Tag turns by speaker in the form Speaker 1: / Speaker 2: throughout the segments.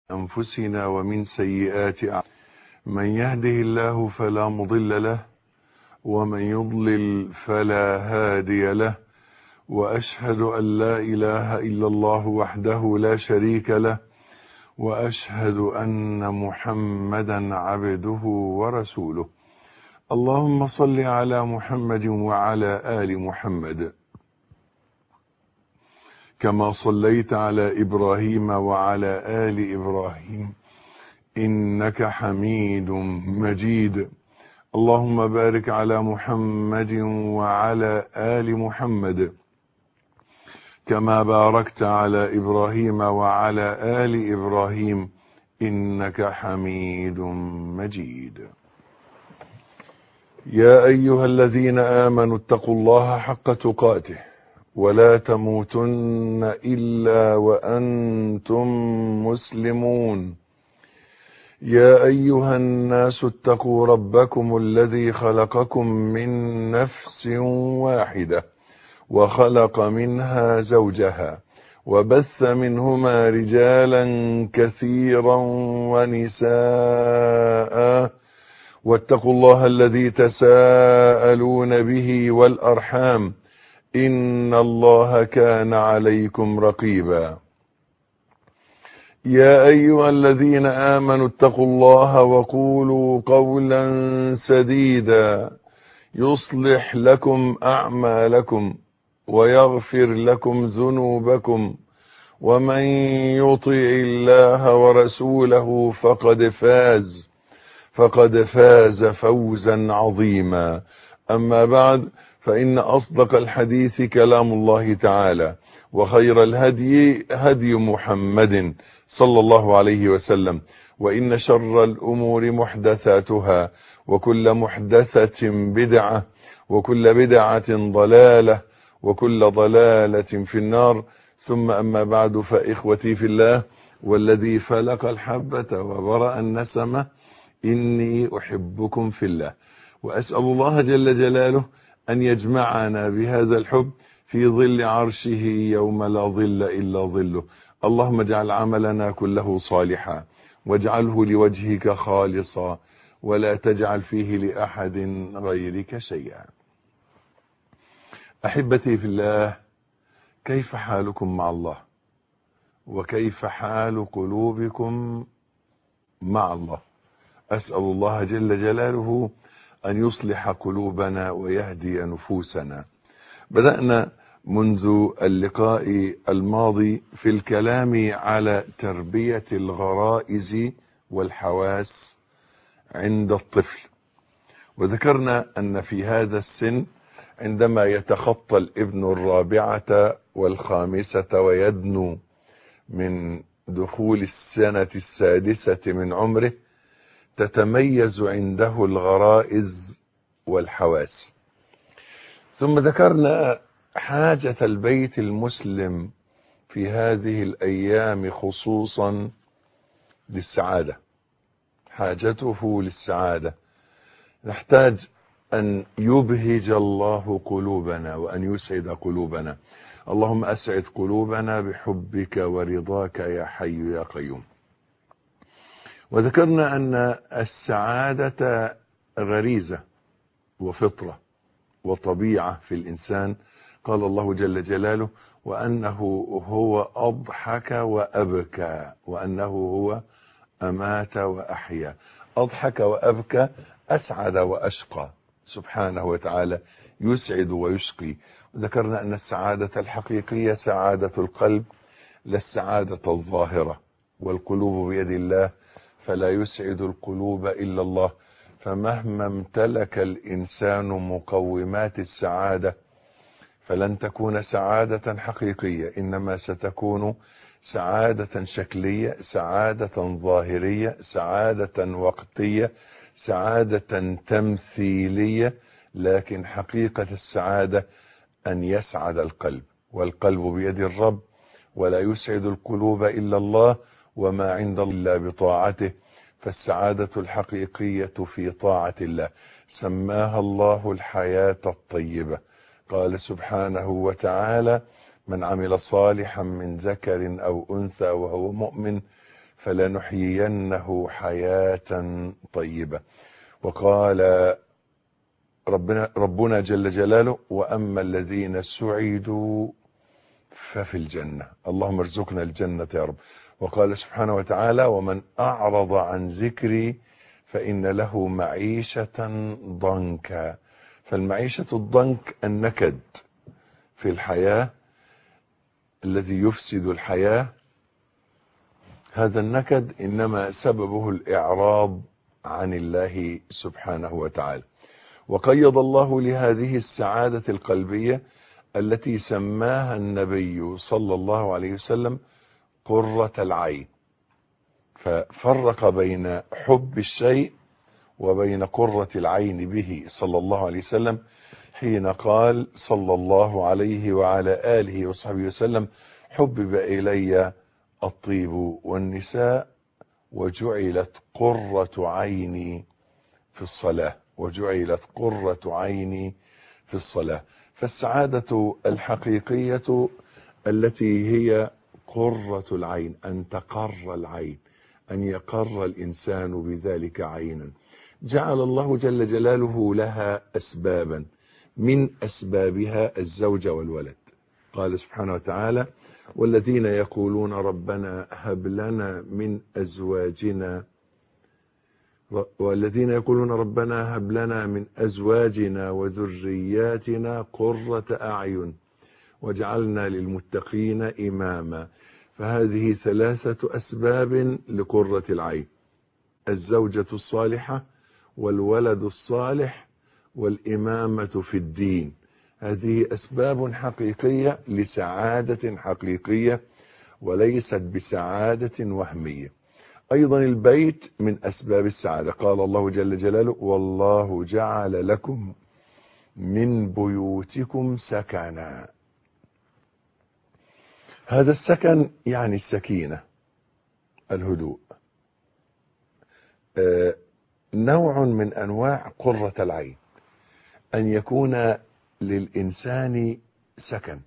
Speaker 1: أنفسنا ومن سيئات أعمالنا من يهده الله فلا مضل له ومن يضلل فلا هادي له وأشهد أن لا إله إلا الله وحده لا شريك له وأشهد أن محمدا عبده ورسوله اللهم صل على محمد وعلى آل محمد كما صليت على إبراهيم وعلى آل إبراهيم إنك حميد مجيد اللهم بارك على محمد وعلى آل محمد كما باركت على إبراهيم وعلى آل إبراهيم إنك حميد مجيد يا أيها الذين آمنوا اتقوا الله حق تقاته ولا تموتن إلا وأنتم مسلمون يا أيها الناس اتقوا ربكم الذي خلقكم من نفس واحدة وخلق منها زوجها وبث منهما رجالا كثيرا ونساء واتقوا الله الذي تساءلون به والأرحام إن الله كان عليكم رقيبا يا أيها الذين آمنوا اتقوا الله وقولوا قولا سديدا يصلح لكم أعمالكم ويغفر لكم ذنوبكم ومن يطع الله ورسوله فقد فاز فقد فاز فوزا عظيما أما بعد فإن أصدق الحديث كلام الله تعالى وخير الهدي هدي محمد صلى الله عليه وسلم وإن شر الأمور محدثاتها وكل محدثة بدعة وكل بدعة ضلالة وكل ضلالة في النار ثم أما بعد فإخوتي في الله والذي فلق الحبة وبرأ النسمة إني أحبكم في الله وأسأل الله جل جلاله أن يجمعنا بهذا الحب في ظل عرشه يوم لا ظل إلا ظله اللهم اجعل عملنا كله صالحا واجعله لوجهك خالصا ولا تجعل فيه لأحد غيرك شيئا أحبتي في الله كيف حالكم مع الله وكيف حال قلوبكم مع الله أسأل الله جل جلاله أن يصلح قلوبنا ويهدي نفوسنا بدأنا منذ اللقاء الماضي في الكلام على تربية الغرائز والحواس عند الطفل وذكرنا أن في هذا السن عندما يتخطى الابن الرابعة والخامسة ويدنو من دخول السنة السادسة من عمره تتميز عنده الغرائز والحواس ثم ذكرنا حاجة البيت المسلم في هذه الأيام خصوصا للسعادة حاجته للسعادة نحتاج أن يبهج الله قلوبنا وأن يسعد قلوبنا اللهم أسعد قلوبنا بحبك ورضاك يا حي يا قيوم وذكرنا أن السعادة غريزة وفطرة وطبيعة في الإنسان قال الله جل جلاله وأنه هو أضحك وأبكى وأنه هو أمات وأحيا أضحك وأبكى أسعد وأشقى سبحانه وتعالى يسعد ويشقي ذكرنا أن السعادة الحقيقية سعادة القلب لا السعادة الظاهرة والقلوب بيد الله فلا يسعد القلوب إلا الله فمهما امتلك الإنسان مقومات السعادة فلن تكون سعادة حقيقية إنما ستكون سعادة شكلية سعادة ظاهرية سعادة وقتية سعادة تمثيلية لكن حقيقة السعادة أن يسعد القلب والقلب بيد الرب ولا يسعد القلوب إلا الله وما عند الله بطاعته فالسعادة الحقيقية في طاعة الله سماها الله الحياة الطيبة قال سبحانه وتعالى من عمل صالحا من ذكر أو أنثى وهو مؤمن فلنحيينه حياة طيبة وقال ربنا, ربنا جل جلاله وأما الذين سعدوا ففي الجنة اللهم ارزقنا الجنة يا رب وقال سبحانه وتعالى ومن أعرض عن ذكري فإن له معيشة ضنكا فالمعيشة الضنك النكد في الحياة الذي يفسد الحياة هذا النكد إنما سببه الإعراض عن الله سبحانه وتعالى وقيض الله لهذه السعادة القلبية التي سماها النبي صلى الله عليه وسلم قرة العين ففرق بين حب الشيء وبين قرة العين به صلى الله عليه وسلم حين قال صلى الله عليه وعلى آله وصحبه وسلم حبب إلي الطيب والنساء وجعلت قرة عيني في الصلاة وجعلت قرة عيني في الصلاة فالسعادة الحقيقية التي هي قرة العين أن تقر العين أن يقر الإنسان بذلك عينا جعل الله جل جلاله لها أسبابا من أسبابها الزوج والولد قال سبحانه وتعالى والذين يقولون ربنا هب لنا من أزواجنا والذين يقولون ربنا هب لنا من أزواجنا وذرياتنا قرة أعين وجعلنا للمتقين إماما فهذه ثلاثة أسباب لقرة العين الزوجة الصالحة والولد الصالح والإمامة في الدين هذه أسباب حقيقية لسعادة حقيقية وليست بسعادة وهمية أيضا البيت من أسباب السعادة قال الله جل جلاله والله جعل لكم من بيوتكم سكنا هذا السكن يعني السكينة الهدوء آه نوع من أنواع قرة العين أن يكون للإنسان سكن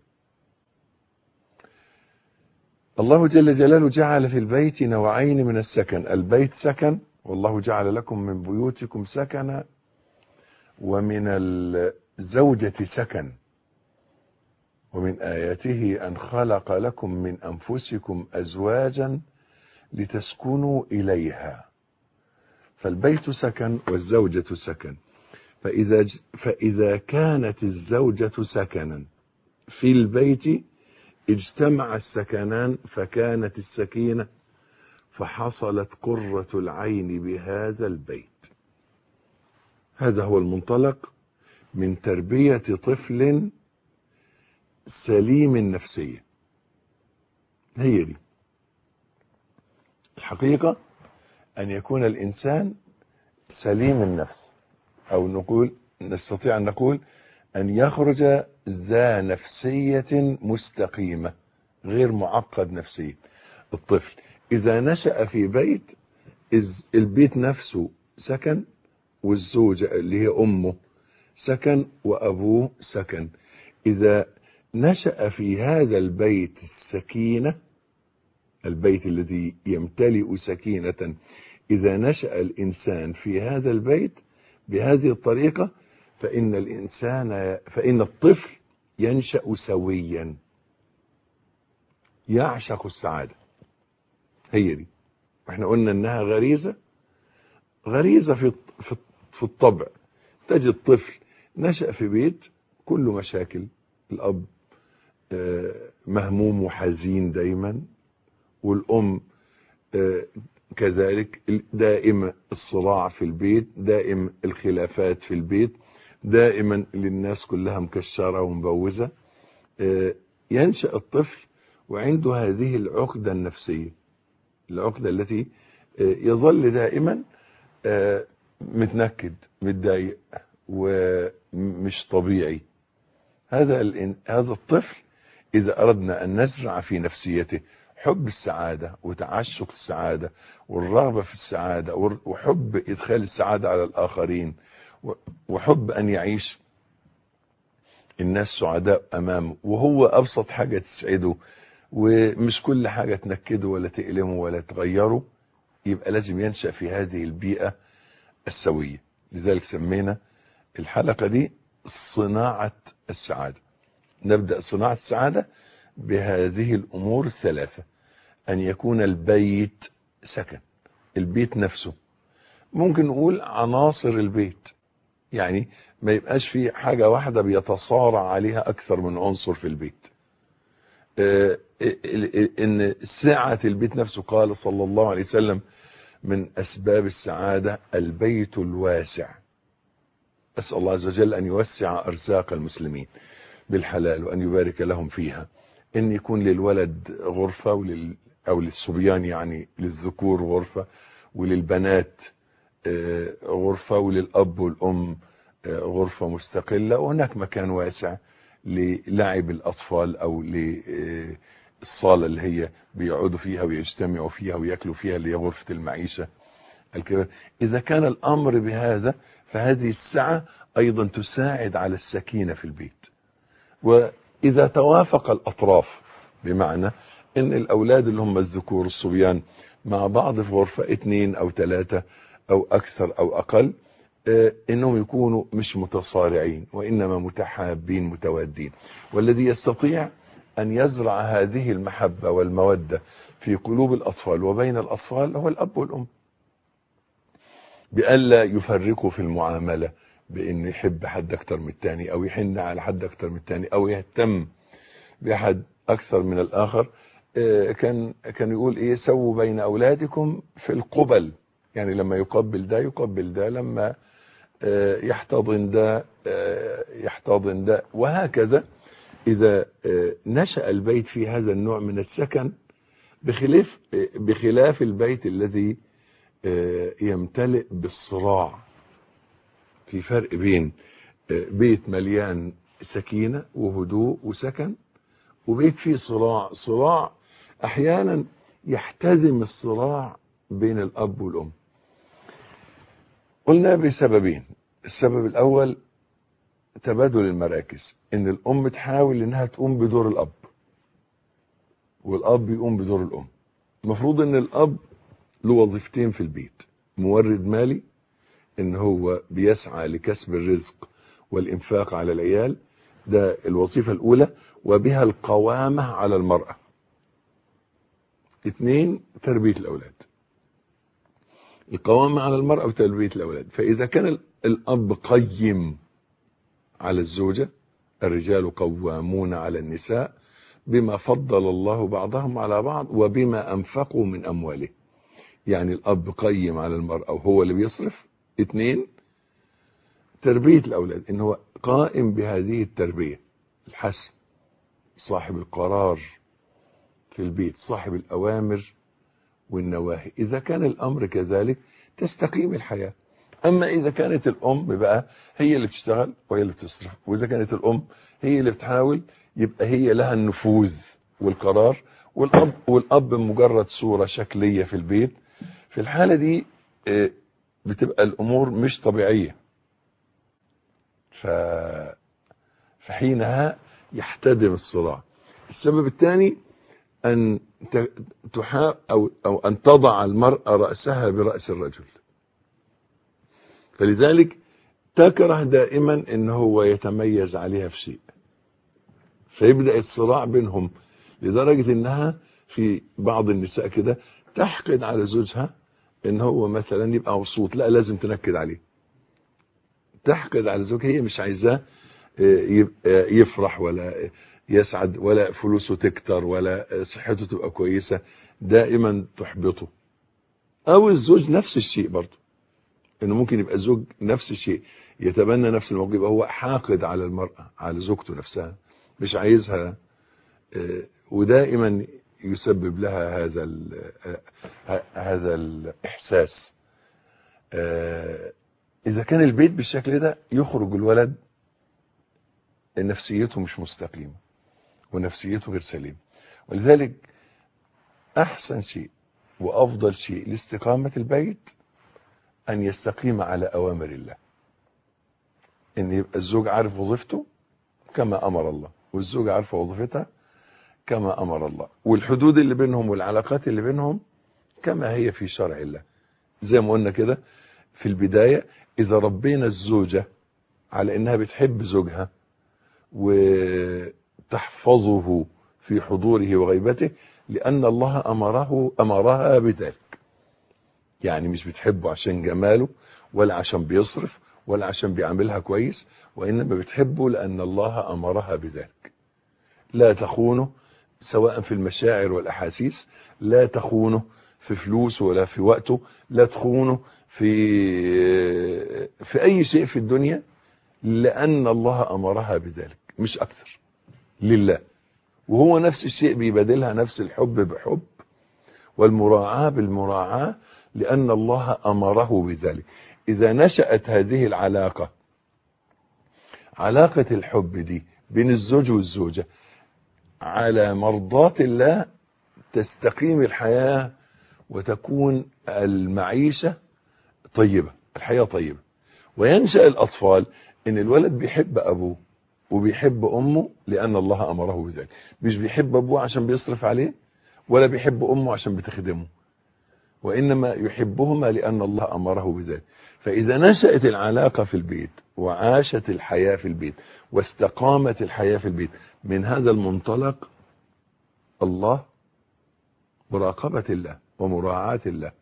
Speaker 1: الله جل جلاله جعل في البيت نوعين من السكن البيت سكن والله جعل لكم من بيوتكم سكنا ومن الزوجة سكن ومن آياته أن خلق لكم من أنفسكم أزواجا لتسكنوا إليها فالبيت سكن والزوجة سكن فإذا, فإذا كانت الزوجة سكنا في البيت اجتمع السكنان فكانت السكينة فحصلت قرة العين بهذا البيت هذا هو المنطلق من تربية طفل سليم النفسية هي دي الحقيقة أن يكون الإنسان سليم النفس أو نقول نستطيع أن نقول أن يخرج ذا نفسية مستقيمة غير معقد نفسيا الطفل إذا نشأ في بيت البيت نفسه سكن والزوجة اللي هي أمه سكن وأبوه سكن إذا نشأ في هذا البيت السكينة البيت الذي يمتلئ سكينة إذا نشأ الإنسان في هذا البيت بهذه الطريقة فإن الإنسان فإن الطفل ينشأ سويا يعشق السعادة هي دي احنا قلنا انها غريزة غريزة في في الطبع تجد طفل نشأ في بيت كله مشاكل الأب مهموم وحزين دايما والأم كذلك دائما الصراع في البيت دائما الخلافات في البيت دائما للناس كلها مكشرة ومبوزة ينشأ الطفل وعنده هذه العقدة النفسية العقدة التي يظل دائما متنكد متضايق ومش طبيعي هذا هذا الطفل إذا أردنا أن نزرع في نفسيته حب السعادة وتعشق السعادة والرغبة في السعادة وحب إدخال السعادة على الآخرين وحب أن يعيش الناس سعداء أمامه وهو أبسط حاجة تسعده ومش كل حاجة تنكده ولا تألمه ولا تغيره يبقى لازم ينشأ في هذه البيئة السوية لذلك سمينا الحلقة دي صناعة السعادة نبدأ صناعة السعادة بهذه الأمور الثلاثة أن يكون البيت سكن البيت نفسه ممكن نقول عناصر البيت يعني ما يبقاش في حاجة واحدة بيتصارع عليها أكثر من عنصر في البيت آه، إن سعة البيت نفسه قال صلى الله عليه وسلم من أسباب السعادة البيت الواسع أسأل الله عز وجل أن يوسع أرزاق المسلمين بالحلال وأن يبارك لهم فيها إن يكون للولد غرفة ولل أو للصبيان يعني للذكور غرفة وللبنات آه، غرفة وللأب والأم آه، غرفة مستقلة وهناك مكان واسع للعب الأطفال أو للصالة اللي هي بيقعدوا فيها ويجتمعوا فيها ويأكلوا فيها اللي هي غرفة المعيشة الكبيرة إذا كان الأمر بهذا فهذه السعة أيضا تساعد على السكينة في البيت وإذا توافق الأطراف بمعنى ان الاولاد اللي هم الذكور الصبيان مع بعض في غرفة اتنين او تلاتة او اكثر او اقل اه انهم يكونوا مش متصارعين وانما متحابين متوادين والذي يستطيع ان يزرع هذه المحبة والمودة في قلوب الاطفال وبين الاطفال هو الاب والام بألا يفرقوا في المعاملة بان يحب حد اكتر من التاني او يحن على حد اكتر من التاني او يهتم بأحد اكثر من الاخر كان كان يقول ايه سووا بين اولادكم في القبل يعني لما يقبل ده يقبل ده لما يحتضن ده يحتضن ده وهكذا اذا نشأ البيت في هذا النوع من السكن بخلاف بخلاف البيت الذي يمتلئ بالصراع في فرق بين بيت مليان سكينة وهدوء وسكن وبيت فيه صراع صراع احيانا يحتدم الصراع بين الاب والام قلنا بسببين السبب الاول تبادل المراكز ان الام تحاول انها تقوم بدور الاب والاب يقوم بدور الام المفروض ان الاب له وظيفتين في البيت مورد مالي ان هو بيسعى لكسب الرزق والانفاق على العيال ده الوظيفة الاولى وبها القوامة على المرأة اثنين تربية الأولاد القوامة على المرأة وتربية الأولاد فإذا كان الأب قيم على الزوجة الرجال قوامون على النساء بما فضل الله بعضهم على بعض وبما أنفقوا من أمواله يعني الأب قيم على المرأة وهو اللي بيصرف اثنين تربية الأولاد إن هو قائم بهذه التربية الحسم صاحب القرار في البيت صاحب الأوامر والنواهي إذا كان الأمر كذلك تستقيم الحياة أما إذا كانت الأم بقى هي اللي بتشتغل وهي اللي بتصرف وإذا كانت الأم هي اللي بتحاول يبقى هي لها النفوذ والقرار والأب, والأب مجرد صورة شكلية في البيت في الحالة دي بتبقى الأمور مش طبيعية ف... فحينها يحتدم الصراع السبب الثاني أن تحا أو, أو أن تضع المرأة رأسها برأس الرجل فلذلك تكره دائما ان هو يتميز عليها في شيء فيبدأ الصراع بينهم لدرجة انها في بعض النساء كده تحقد على زوجها ان هو مثلا يبقى مبسوط لا لازم تنكد عليه تحقد على زوجها هي مش عايزاه يفرح ولا يسعد ولا فلوسه تكتر ولا صحته تبقى كويسة دائما تحبطه او الزوج نفس الشيء برضه انه ممكن يبقى الزوج نفس الشيء يتبنى نفس الموقف يبقى هو حاقد على المرأة على زوجته نفسها مش عايزها ودائما يسبب لها هذا هذا الاحساس اذا كان البيت بالشكل ده يخرج الولد نفسيته مش مستقيمه ونفسيته غير سليمه ولذلك احسن شيء وافضل شيء لاستقامه البيت ان يستقيم على اوامر الله ان يبقى الزوج عارف وظيفته كما امر الله والزوجة عارفة وظيفتها كما أمر الله والحدود اللي بينهم والعلاقات اللي بينهم كما هي في شرع الله زي ما قلنا كده في البداية إذا ربينا الزوجة على إنها بتحب زوجها وتحفظه في حضوره وغيبته لأن الله أمره أمرها بذلك يعني مش بتحبه عشان جماله ولا عشان بيصرف ولا عشان بيعملها كويس وإنما بتحبه لأن الله أمرها بذلك لا تخونه سواء في المشاعر والأحاسيس لا تخونه في فلوسه ولا في وقته لا تخونه في في أي شيء في الدنيا لأن الله أمرها بذلك مش أكثر لله وهو نفس الشيء بيبادلها نفس الحب بحب والمراعاة بالمراعاة لأن الله أمره بذلك إذا نشأت هذه العلاقة علاقة الحب دي بين الزوج والزوجة على مرضاة الله تستقيم الحياة وتكون المعيشة طيبة الحياة طيبة وينشأ الأطفال إن الولد بيحب أبوه وبيحب أمه لأن الله أمره بذلك مش بيحب أبوه عشان بيصرف عليه ولا بيحب أمه عشان بتخدمه وإنما يحبهما لأن الله أمره بذلك فإذا نشأت العلاقة في البيت وعاشت الحياة في البيت واستقامت الحياة في البيت من هذا المنطلق الله مراقبة الله ومراعاة الله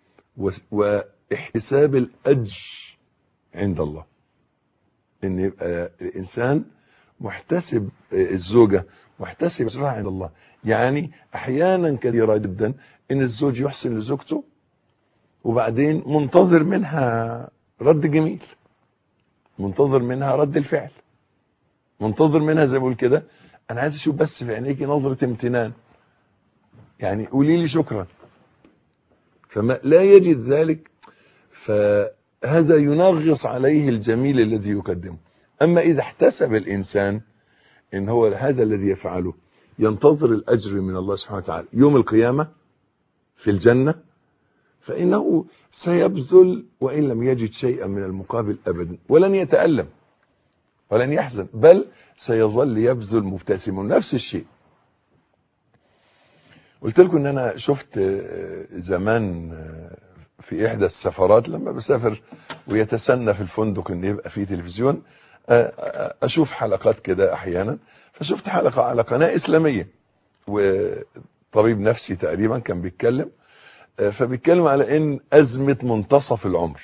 Speaker 1: واحتساب الأجر عند الله ان يبقى الانسان محتسب الزوجة محتسب اجرها عند الله يعني احيانا كثيرة جدا ان الزوج يحسن لزوجته وبعدين منتظر منها رد جميل منتظر منها رد الفعل منتظر منها زي ما بقول كده انا عايز اشوف بس في عينيكي نظرة امتنان يعني قولي لي شكرا فما لا يجد ذلك فهذا ينغص عليه الجميل الذي يقدمه اما اذا احتسب الانسان ان هو هذا الذي يفعله ينتظر الاجر من الله سبحانه وتعالى يوم القيامة في الجنة فانه سيبذل وان لم يجد شيئا من المقابل ابدا ولن يتألم ولن يحزن بل سيظل يبذل مبتسم نفس الشيء قلت لكم ان انا شفت زمان في احدى السفرات لما بسافر ويتسنى في الفندق ان يبقى فيه تلفزيون اشوف حلقات كده احيانا فشفت حلقة على قناة اسلامية وطبيب نفسي تقريبا كان بيتكلم فبيتكلم على ان ازمة منتصف العمر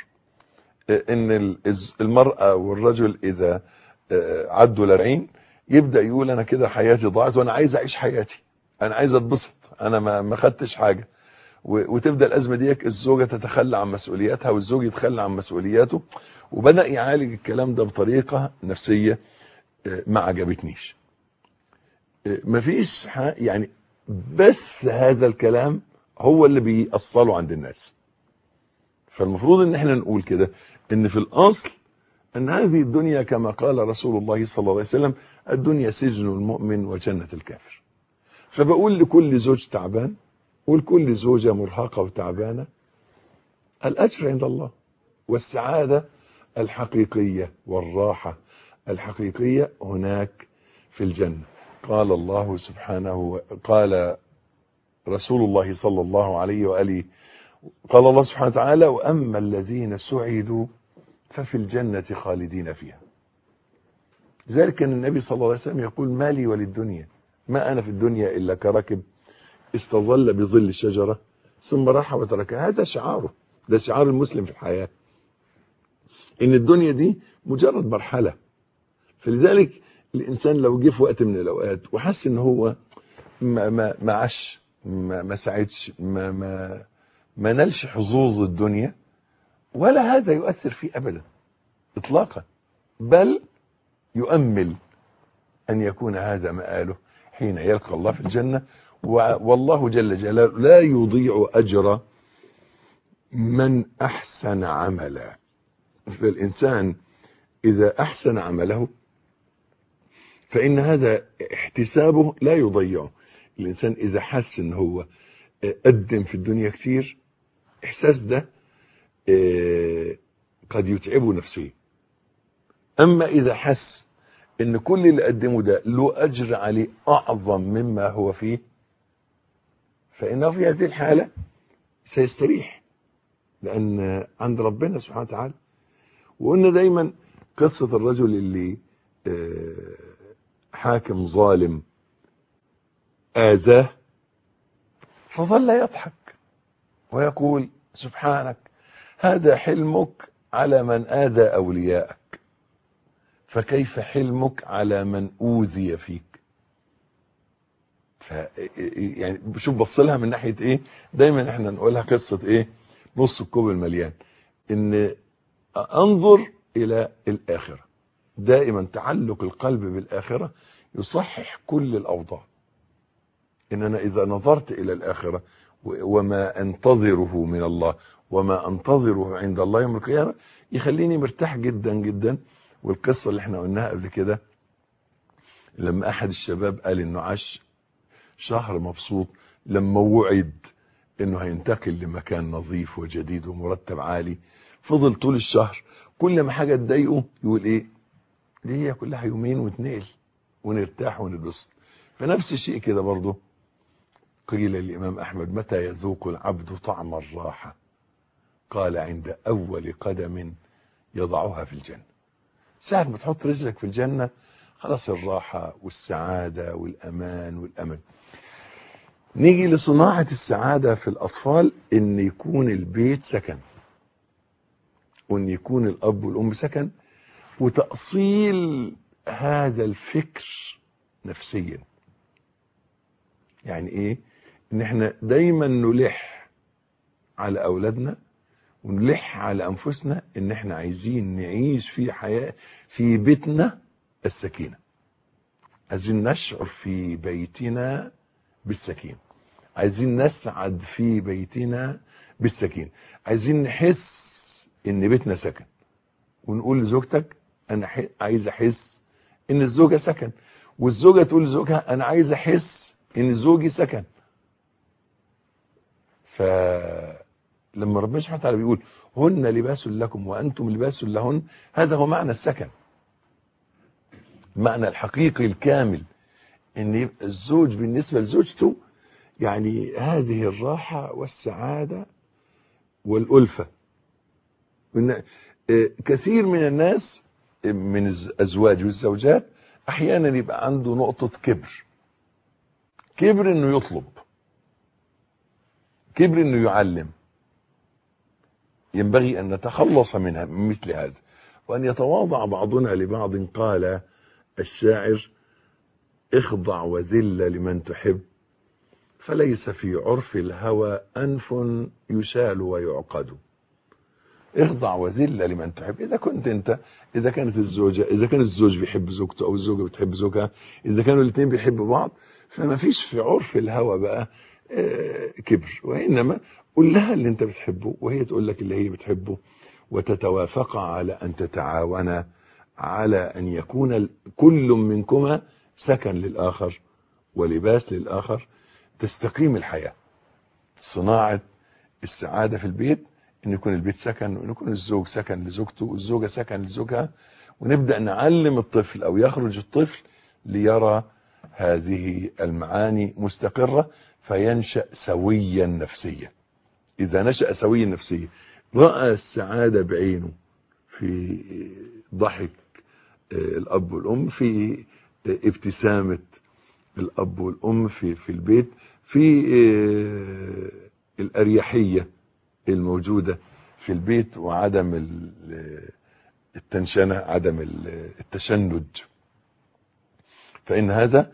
Speaker 1: ان المرأة والرجل اذا عدوا الارعين يبدأ يقول انا كده حياتي ضاعت وانا عايز اعيش حياتي انا عايز اتبسط انا ما ما خدتش حاجه وتبدا الازمه ديك الزوجه تتخلى عن مسؤولياتها والزوج يتخلى عن مسؤولياته وبدا يعالج الكلام ده بطريقه نفسيه ما عجبتنيش مفيش يعني بس هذا الكلام هو اللي بيأصله عند الناس فالمفروض ان احنا نقول كده ان في الاصل ان هذه الدنيا كما قال رسول الله صلى الله عليه وسلم الدنيا سجن المؤمن وجنة الكافر فبقول لكل زوج تعبان ولكل زوجة مرهقة وتعبانة الأجر عند الله والسعادة الحقيقية والراحة الحقيقية هناك في الجنة قال الله سبحانه قال رسول الله صلى الله عليه وآله قال الله سبحانه وتعالى وأما الذين سعدوا ففي الجنة خالدين فيها ذلك كان النبي صلى الله عليه وسلم يقول ما لي وللدنيا ما أنا في الدنيا إلا كركب استظل بظل الشجرة ثم راح وتركها هذا شعاره ده شعار المسلم في الحياة إن الدنيا دي مجرد مرحلة فلذلك الإنسان لو جه في وقت من الأوقات وحس إن هو ما ما ما عاش ما, ما سعدش ما ما ما نالش حظوظ الدنيا ولا هذا يؤثر فيه أبدا إطلاقا بل يؤمل أن يكون هذا مآله حين يلقى الله في الجنة والله جل جلاله لا يضيع أجر من أحسن عملا فالإنسان إذا أحسن عمله فإن هذا احتسابه لا يضيعه الإنسان إذا حس إن هو قدم في الدنيا كتير إحساس ده قد يتعبه نفسيا أما إذا حس ان كل اللي قدمه ده له اجر عليه اعظم مما هو فيه فانه في هذه الحاله سيستريح لان عند ربنا سبحانه وتعالى وقلنا دايما قصه الرجل اللي حاكم ظالم اذاه فظل يضحك ويقول سبحانك هذا حلمك على من آذى أولياءك فكيف حلمك على من أوذي فيك ف يعني شوف بص لها من ناحية ايه دايما احنا نقولها قصة ايه نص الكوب المليان ان انظر الى الاخرة دائما تعلق القلب بالاخرة يصحح كل الاوضاع ان انا اذا نظرت الى الاخرة وما انتظره من الله وما انتظره عند الله يوم القيامة يخليني مرتاح جدا جدا والقصة اللي احنا قلناها قبل كده لما احد الشباب قال انه عاش شهر مبسوط لما وعد انه هينتقل لمكان نظيف وجديد ومرتب عالي فضل طول الشهر كل ما حاجة تضايقه يقول ايه دي هي كلها يومين واتنقل ونرتاح ونتبسط فنفس الشيء كده برضه قيل للإمام أحمد متى يذوق العبد طعم الراحة قال عند أول قدم يضعها في الجنة ساعة ما تحط رجلك في الجنة خلاص الراحة والسعادة والأمان والأمل نيجي لصناعة السعادة في الأطفال إن يكون البيت سكن وإن يكون الأب والأم سكن وتأصيل هذا الفكر نفسيا يعني إيه إن إحنا دايما نلح على أولادنا ونلح على أنفسنا إن إحنا عايزين نعيش في حياة في بيتنا السكينة عايزين نشعر في بيتنا بالسكينة عايزين نسعد في بيتنا بالسكينة عايزين نحس ان بيتنا سكن ونقول لزوجتك انا عايز احس ان الزوجة سكن والزوجة تقول لزوجها انا عايز احس ان زوجي سكن فلما ربنا سبحانه وتعالى بيقول هن لباس لكم وانتم لباس لهن هذا هو معنى السكن المعنى الحقيقي الكامل ان يبقى الزوج بالنسبة لزوجته يعني هذه الراحة والسعادة والألفة كثير من الناس من الأزواج والزوجات أحيانا يبقى عنده نقطة كبر كبر إنه يطلب كبر إنه يعلم ينبغي أن نتخلص منها من مثل هذا وأن يتواضع بعضنا لبعض قال الشاعر اخضع وذل لمن تحب فليس في عرف الهوى أنف يشال ويعقد اخضع وذل لمن تحب إذا كنت أنت إذا كانت الزوجة إذا كان الزوج بيحب زوجته أو الزوجة بتحب زوجها إذا كانوا الاثنين بيحبوا بعض فما فيش في عرف الهوى بقى كبر وإنما قول لها اللي أنت بتحبه وهي تقول لك اللي هي بتحبه وتتوافقا على أن تتعاونا على أن يكون كل منكما سكن للآخر ولباس للآخر تستقيم الحياة صناعة السعادة في البيت ان يكون البيت سكن وان يكون الزوج سكن لزوجته والزوجة سكن لزوجها ونبدأ نعلم الطفل او يخرج الطفل ليرى هذه المعاني مستقرة فينشأ سويا نفسيا اذا نشأ سويا نفسيا رأى السعادة بعينه في ضحك الاب والام في ابتسامة الاب والام في في البيت في الاريحيه الموجوده في البيت وعدم التنشنه عدم التشنج فان هذا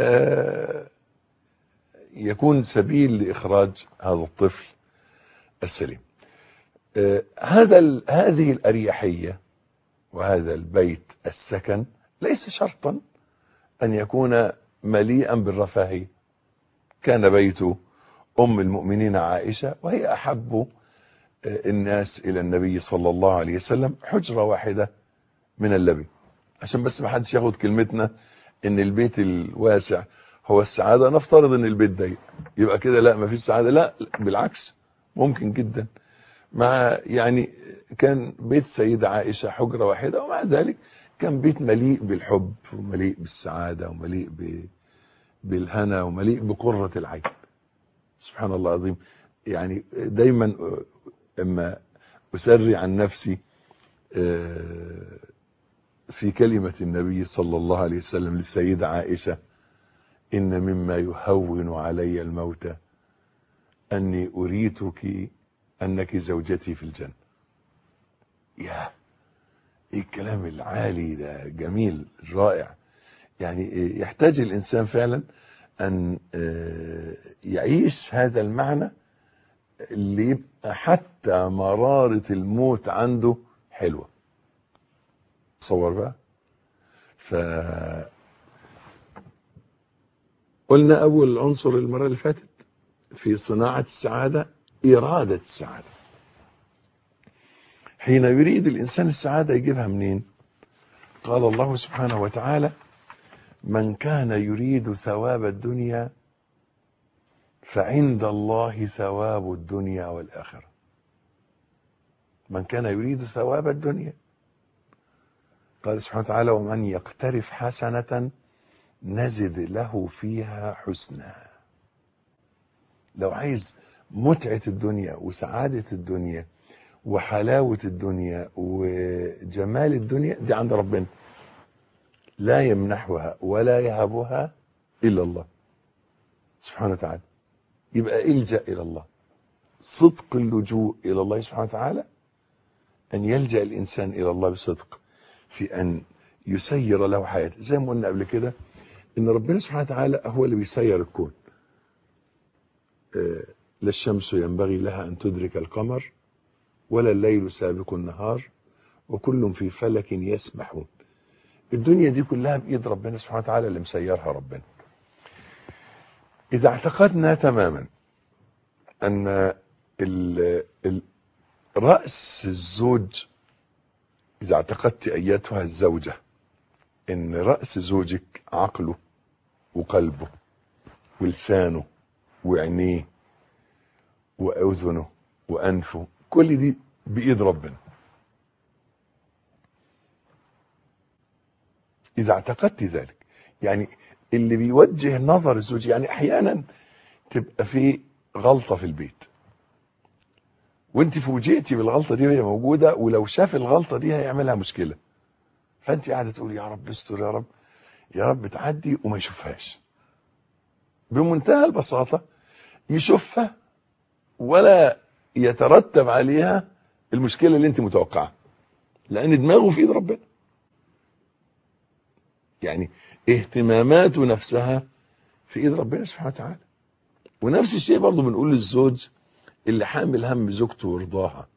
Speaker 1: يكون سبيل لاخراج هذا الطفل السليم هذا هذه الاريحيه وهذا البيت السكن ليس شرطا ان يكون مليئا بالرفاهيه كان بيت ام المؤمنين عائشه وهي احب الناس الى النبي صلى الله عليه وسلم حجره واحده من اللبن عشان بس ما حدش ياخد كلمتنا ان البيت الواسع هو السعاده نفترض ان البيت ضيق يبقى كده لا ما فيش سعاده لا بالعكس ممكن جدا مع يعني كان بيت سيدة عائشة حجرة واحدة ومع ذلك كان بيت مليء بالحب ومليء بالسعادة ومليء ب... بالهنا ومليء بقرة العين سبحان الله العظيم يعني دايما اما اسري عن نفسي في كلمة النبي صلى الله عليه وسلم للسيدة عائشة إن مما يهون علي الموت أني أريتك أنك زوجتي في الجنة يا ايه الكلام العالي ده جميل رائع يعني يحتاج الإنسان فعلا أن يعيش هذا المعنى اللي يبقى حتى مرارة الموت عنده حلوة تصور بقى ف قلنا أول عنصر المرة اللي فاتت في صناعة السعادة إرادة السعادة حين يريد الإنسان السعادة يجيبها منين قال الله سبحانه وتعالى من كان يريد ثواب الدنيا فعند الله ثواب الدنيا والآخرة من كان يريد ثواب الدنيا قال سبحانه وتعالى ومن يقترف حسنة نزد له فيها حسنا لو عايز متعة الدنيا وسعادة الدنيا وحلاوة الدنيا وجمال الدنيا دي عند ربنا لا يمنحها ولا يهبها إلا الله سبحانه وتعالى يبقى الجأ إلى الله صدق اللجوء إلى الله سبحانه وتعالى أن يلجأ الإنسان إلى الله بصدق في أن يسير له حياته زي ما قلنا قبل كده إن ربنا سبحانه وتعالى هو اللي بيسير الكون آه لا الشمس ينبغي لها أن تدرك القمر ولا الليل سابق النهار وكل في فلك يسبحون الدنيا دي كلها بإيد ربنا سبحانه وتعالى اللي مسيرها ربنا إذا اعتقدنا تماما أن ال ال رأس الزوج إذا اعتقدت أيتها الزوجة إن رأس زوجك عقله وقلبه ولسانه وعينيه وأذنه وأنفه كل دي بإيد ربنا إذا اعتقدت ذلك يعني اللي بيوجه نظر الزوج يعني أحيانا تبقى في غلطة في البيت وانت فوجئتي بالغلطة دي وهي موجودة ولو شاف الغلطة دي هيعملها مشكلة فانت قاعدة تقول يا رب استر يا رب يا رب تعدي وما يشوفهاش بمنتهى البساطة يشوفها ولا يترتب عليها المشكلة اللي انت متوقعها لان دماغه في ايد ربنا يعني اهتماماته نفسها في ايد ربنا سبحانه وتعالى ونفس الشيء برضه بنقول للزوج اللي حامل هم زوجته ورضاها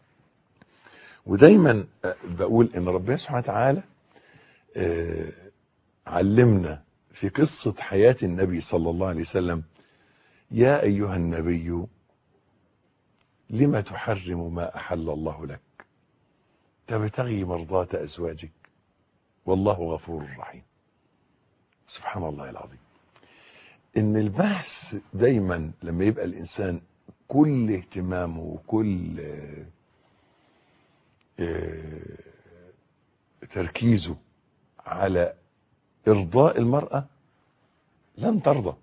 Speaker 1: ودايما بقول ان ربنا سبحانه وتعالى علمنا في قصة حياة النبي صلى الله عليه وسلم يا أيها النبي لم تحرم ما أحل الله لك تبتغي مرضاة أزواجك والله غفور رحيم سبحان الله العظيم ان البحث دايما لما يبقى الانسان كل اهتمامه وكل تركيزه على ارضاء المرأة لن ترضى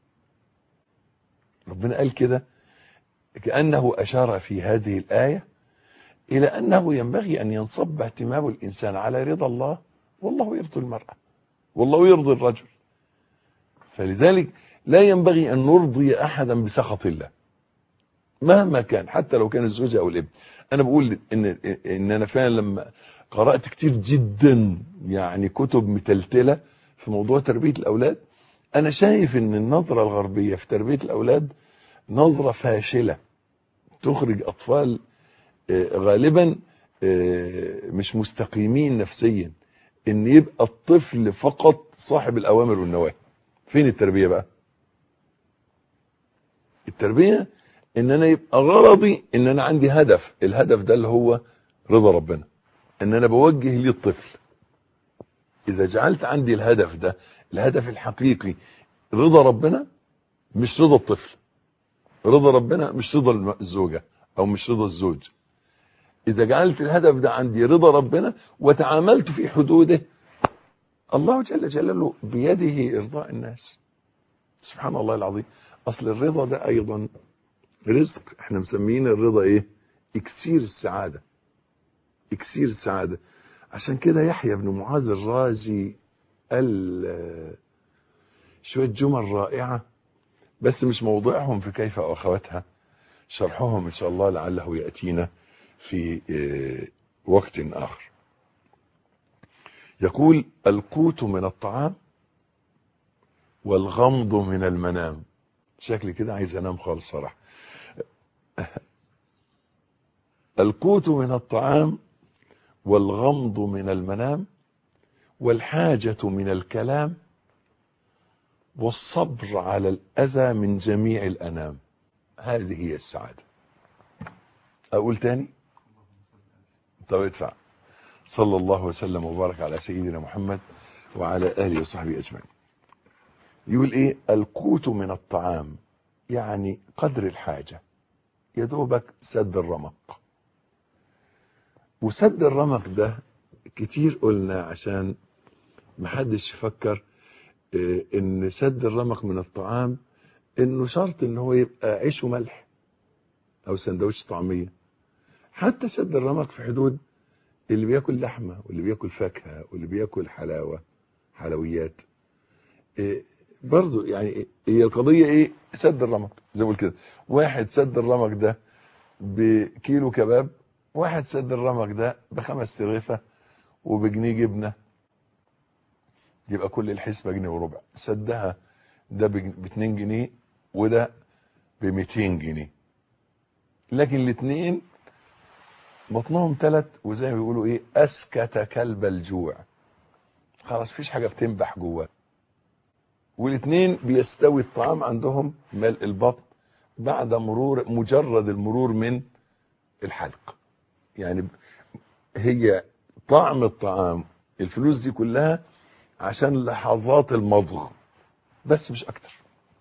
Speaker 1: ربنا قال كده كأنه أشار في هذه الآية إلى أنه ينبغي أن ينصب اهتمام الإنسان على رضا الله والله يرضي المرأة والله يرضي الرجل فلذلك لا ينبغي أن نرضي أحدا بسخط الله مهما كان حتى لو كان الزوجة أو الابن أنا بقول إن, إن أنا فعلا لما قرأت كتير جدا يعني كتب متلتلة في موضوع تربية الأولاد أنا شايف إن النظرة الغربية في تربية الأولاد نظرة فاشلة تخرج أطفال غالبا مش مستقيمين نفسيا ان يبقى الطفل فقط صاحب الاوامر والنواهي فين التربيه بقى التربيه ان انا يبقى غرضي ان انا عندي هدف الهدف ده اللي هو رضا ربنا ان انا بوجه ليه الطفل اذا جعلت عندي الهدف ده الهدف الحقيقي رضا ربنا مش رضا الطفل رضا ربنا مش رضا الزوجه او مش رضا الزوج إذا جعلت الهدف ده عندي رضا ربنا وتعاملت في حدوده الله جل جلاله بيده إرضاء الناس سبحان الله العظيم أصل الرضا ده أيضا رزق احنا مسميين الرضا ايه اكسير السعادة اكسير السعادة عشان كده يحيى بن معاذ الرازي قال شوية جمل رائعة بس مش موضوعهم في كيف واخواتها شرحهم ان شاء الله لعله يأتينا في وقت اخر يقول القوت من الطعام والغمض من المنام شكلي كده عايز انام خالص صراحه القوت من الطعام والغمض من المنام والحاجة من الكلام والصبر على الأذى من جميع الأنام هذه هي السعادة أقول تاني طب ادفع صلى الله وسلم وبارك على سيدنا محمد وعلى آله وصحبه أجمعين يقول إيه القوت من الطعام يعني قدر الحاجة يا دوبك سد الرمق وسد الرمق ده كتير قلنا عشان محدش يفكر اه ان سد الرمق من الطعام انه شرط ان هو يبقى عيش وملح او سندوتش طعمية حتى سد الرمق في حدود اللي بياكل لحمة واللي بياكل فاكهة واللي بياكل حلاوة حلويات اه برضو يعني هي القضية ايه سد الرمق زي ما كده واحد سد الرمق ده بكيلو كباب واحد سد الرمق ده بخمس ترغفة وبجنيه جبنة يبقى كل الحسبة جنيه وربع سدها ده باتنين جنيه وده بميتين جنيه لكن الاتنين بطنهم تلت وزي ما بيقولوا ايه اسكت كلب الجوع خلاص مفيش حاجة بتنبح جواه والاثنين بيستوي الطعام عندهم ملء البطن بعد مرور مجرد المرور من الحلق يعني هي طعم الطعام الفلوس دي كلها عشان لحظات المضغ بس مش اكتر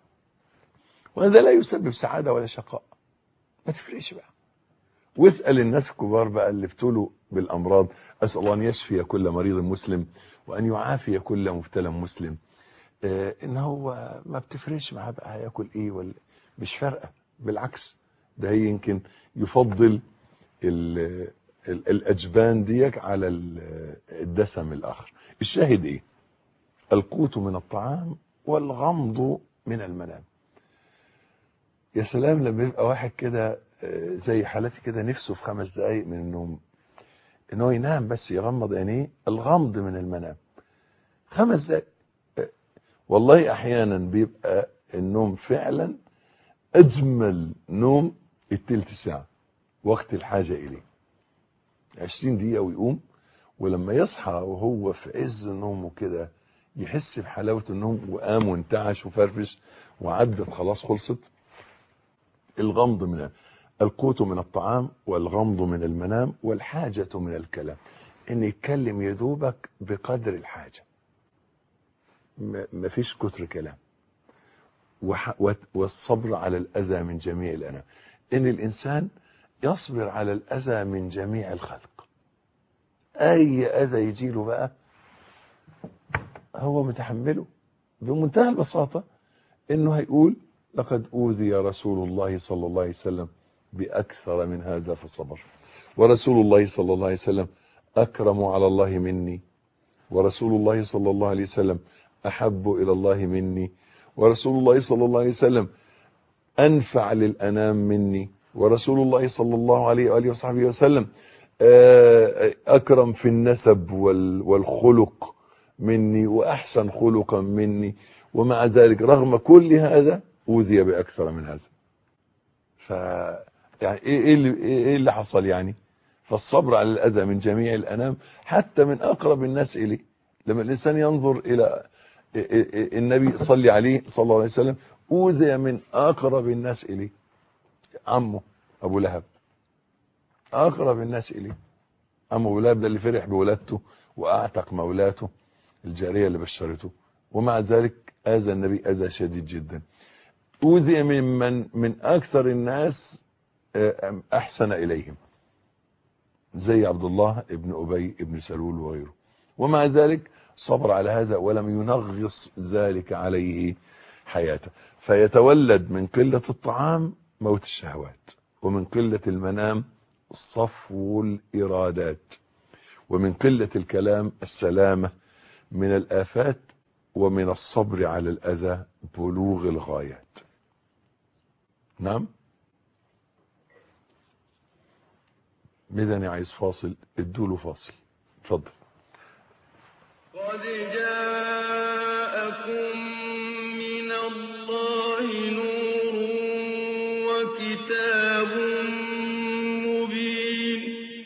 Speaker 1: وهذا لا يسبب سعادة ولا شقاء ما تفرقش بقى واسأل الناس الكبار بقى اللي ابتلوا بالأمراض أسأل الله أن يشفي كل مريض مسلم وأن يعافي كل مبتلى مسلم آه ان هو ما بتفرقش معاه بقى هياكل ايه ولا مش فارقه بالعكس ده هي يمكن يفضل ال ال الاجبان ديك على الدسم الاخر الشاهد ايه القوت من الطعام والغمض من المنام يا سلام لما يبقى واحد كده زي حالتي كده نفسه في خمس دقايق من النوم ان هو ينام بس يغمض عينيه الغمض من المنام خمس دقايق والله احيانا بيبقى النوم فعلا اجمل نوم التلت ساعة وقت الحاجة اليه عشرين دقيقة ويقوم ولما يصحى وهو في عز نومه كده يحس بحلاوة النوم وقام وانتعش وفرفش وعدت خلاص خلصت الغمض من القوت من الطعام والغمض من المنام والحاجة من الكلام ان يتكلم يدوبك بقدر الحاجة مفيش كتر كلام والصبر على الأذى من جميع الأنام إن الإنسان يصبر على الأذى من جميع الخلق أي أذى يجيله بقى هو متحمله بمنتهى البساطة إنه هيقول لقد أوذي رسول الله صلى الله عليه وسلم بأكثر من هذا فصبر ورسول الله صلى الله عليه وسلم أكرم على الله مني ورسول الله صلى الله عليه وسلم أحب إلى الله مني ورسول الله صلى الله عليه وسلم أنفع للأنام مني ورسول الله صلى الله عليه وآله وصحبه وسلم أكرم في النسب والخلق مني وأحسن خلقا مني ومع ذلك رغم كل هذا أوذي بأكثر من هذا ف يعني إيه اللي, إيه اللي حصل يعني فالصبر على الأذى من جميع الأنام حتى من أقرب الناس إليه لما الإنسان ينظر إلى النبي صلى عليه صلى الله عليه وسلم أوذي من أقرب الناس إليه عمه أبو لهب أقرب الناس إليه عمه أبو لهب ده اللي فرح بولادته وأعتق مولاته الجارية اللي بشرته ومع ذلك آذى النبي أذى شديد جدا أوذي من, من, من أكثر الناس أحسن إليهم زي عبد الله ابن أبي ابن سلول وغيره ومع ذلك صبر على هذا ولم ينغص ذلك عليه حياته فيتولد من قلة الطعام موت الشهوات ومن قلة المنام صفو الإرادات ومن قلة الكلام السلامة من الآفات ومن الصبر على الأذى بلوغ الغايات نعم مدني عايز فاصل ادوله فاصل اتفضل
Speaker 2: قد جاءكم من الله نور وكتاب مبين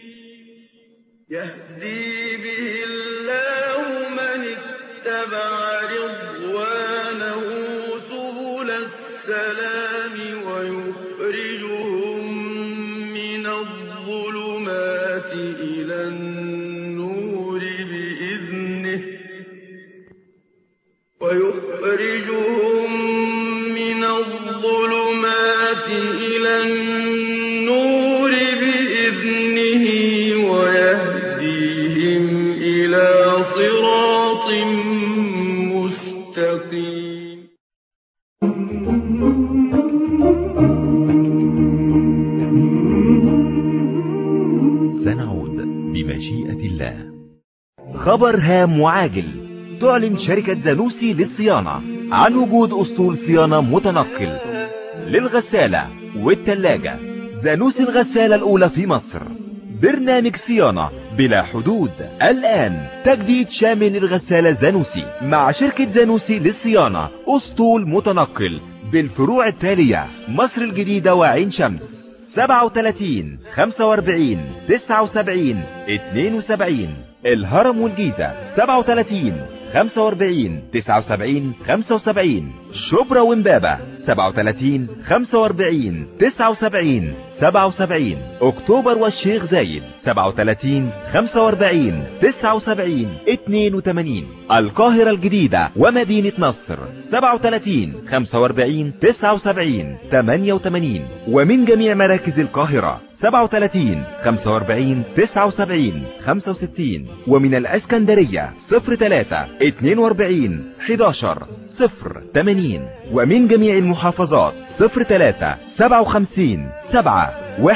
Speaker 2: يهدي به الله من اتبع رضوانه سبل السلام ويخرجهم من الظلمات إلى النور بإذنه ويخرجهم من الظلمات إلى النور بإذنه ويهديهم إلى صراط مستقيم
Speaker 3: سنعود بمشيئة الله خبر هام وعاجل تعلن شركة زانوسي للصيانة عن وجود أسطول صيانة متنقل للغسالة والتلاجة زانوسي الغسالة الأولى في مصر برنامج صيانة بلا حدود الآن تجديد شامل للغسالة زانوسي مع شركة زانوسي للصيانة أسطول متنقل بالفروع التالية مصر الجديدة وعين شمس 37 45 79 72 الهرم والجيزة 37 45 79 75 شبرا ومبابة 37 45 79 77 اكتوبر والشيخ زايد 37 45 79 82 القاهرة الجديدة ومدينة نصر 37 45 79 88 ومن جميع مراكز القاهرة 37 45 79 65 ومن الاسكندرية 03 42 11 0 80 ومن جميع المحافظات 03 57 7